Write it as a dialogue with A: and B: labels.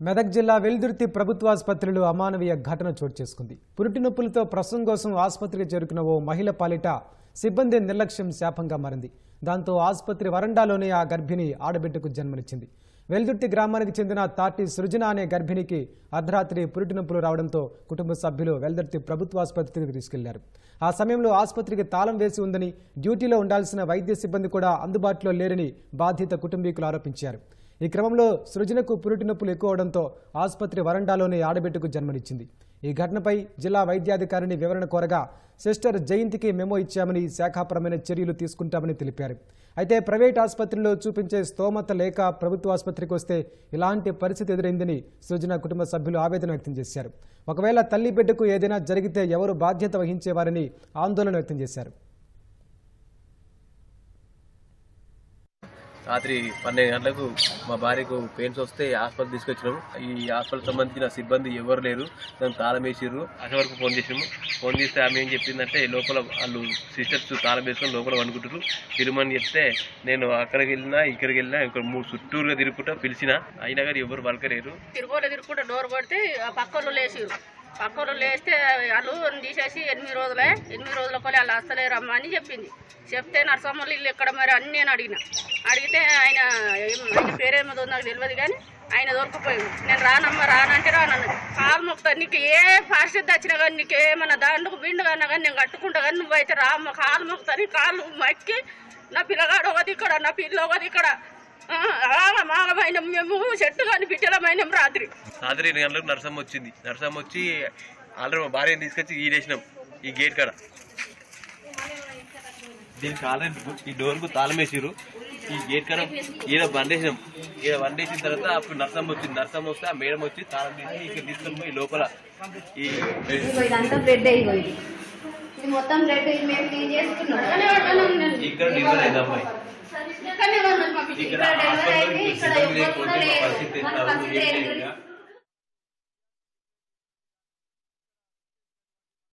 A: మెదక్ జిల్లా వెల్దుర్తి ప్రభుత్వాసుపత్రిలో అమానవీయ ఘటన చోటు చేసుకుంది పురిటి నొప్పులతో ప్రసవం కోసం ఆసుపత్రికి చేరుకున్న ఓ మహిళ పాలిట సిబ్బంది నిర్లక్ష్యం శాపంగా మారింది దాంతో ఆసుపత్రి వరండాలోనే ఆ గర్భిణి ఆడబిడ్డకు జన్మనిచ్చింది వెల్దుర్తి గ్రామానికి చెందిన తాటి సృజన అనే గర్భిణికి అర్ధరాత్రి పురిటి నొప్పులు రావడంతో కుటుంబ సభ్యులు వెల్దుర్తి ప్రభుత్వాసుపత్రికి తీసుకెళ్లారు ఆ సమయంలో ఆసుపత్రికి తాళం వేసి ఉందని డ్యూటీలో ఉండాల్సిన వైద్య సిబ్బంది కూడా అందుబాటులో లేరని బాధిత కుటుంబీకులు ఆరోపించారు ఈ క్రమంలో సృజనకు పురిటి నొప్పులు ఎక్కువ అవడంతో ఆసుపత్రి వరండాలోనే ఆడబిడ్డకు జన్మనిచ్చింది ఈ ఘటనపై జిల్లా వైద్యాధికారిని వివరణ కోరగా సిస్టర్ జయంతికి మెమో ఇచ్చామని శాఖాపరమైన చర్యలు తీసుకుంటామని తెలిపారు అయితే ప్రైవేట్ ఆసుపత్రిలో చూపించే స్తోమత లేక ప్రభుత్వ ఆసుపత్రికి వస్తే ఇలాంటి పరిస్థితి ఎదురైందని సృజన కుటుంబ సభ్యులు ఆవేదన వ్యక్తం చేశారు ఒకవేళ తల్లి బిడ్డకు ఏదైనా జరిగితే ఎవరు బాధ్యత వహించేవారని ఆందోళన వ్యక్తం చేశారు
B: రాత్రి పన్నెండు గంటలకు మా భార్యకు పెయిన్స్ వస్తే హాస్పిటల్ తీసుకొచ్చినాము ఈ హాస్పిటల్ సంబంధించిన సిబ్బంది ఎవరు లేరు దాన్ని తాళం వేసిర్రు అక్కడ వరకు ఫోన్ చేసినాము ఫోన్ చేస్తే ఆమె ఏం చెప్పిందంటే లోపల వాళ్ళు సిస్టర్స్ తాళం వేసుకొని లోపల వండుకుంటారు తిరుమని చెప్తే నేను అక్కడికి వెళ్ళినా ఇక్కడికి వెళ్ళినా ఇక్కడ మూడు చుట్టూరుగా తిరుగుకుంటా పిలిచినా అయినా కానీ ఎవరు పలకలేరు
C: తిరుగులో తిరుగుకుంటే డోర్ కొడితే ఆ పక్కలు లేచిరు పక్కలు లేస్తే వాళ్ళు తీసేసి ఎనిమిది రోజులే ఎనిమిది రోజుల కొలి వాళ్ళు వస్తలేరు అమ్మ అని చెప్పింది చెప్తే నరసమ్మలు ఇల్లు ఎక్కడ మరి అన్ని నేను అడిగిన అడిగితే ఆయన ఏం- ఆయన పేరేమో నాకు తెలియదు కానీ ఆయన దొరికిపోయింది నేను రానమ్మ రానంటే రానన్నది కాలు మొక్తా నీకు ఏ పరిస్థితి వచ్చినా కానీ నీకు ఏమన్నా దాంట్లో బిండు కన్నా కానీ నేను కట్టుకుంటా కానీ నువ్వైతే రామ్మ కాలు మొక్తా నీ కాలు మక్కి నా పిల్లగాడు ఒకది ఇక్కడ నా పిల్ల ఒకది ఇక్కడ ఆ, అలాగ మాగమైన మేము చెట్టు కానీ బిడ్డలమైన రాత్రి
B: రాత్రి ఎనిమిది గంటలకు నరసమ్మ వచ్చింది నరసమ్మ వచ్చి ఆల్రెడీ మా భార్యని తీసుకొచ్చి ఈడేసినాం ఈ గేట్ కాడ దీనికి ఆల్రెడీ ఈ డోర్కు తాళం వేసిర్రు ఈ గేట్ కాడ ఈడ బండేసినాం ఈడ బండేసిన తర్వాత అప్పుడు నరసమ్మ వచ్చింది నరసమ్మ వస్తే ఆ మేడం వచ్చి తాళం తీసి ఇక్కడ తీసుకొని పోయి లోపల ఈ
D: ఇదిగో ఇదంతా బ్రెడ్ అయిపోయింది ఇది మొత్తం బ్రెడ్ ఇది మేము క్లీన్ చేసుకున్నాం
B: ఇక్కడ డెలివరీ అయింది అమ్మాయి
D: ఇక్కడ డెలివరీ అయింది ఇక్కడ ఎవ్వరు కూడా లేరు
B: పరిస్థితి
D: మన పరిస్థితి ఏంటి?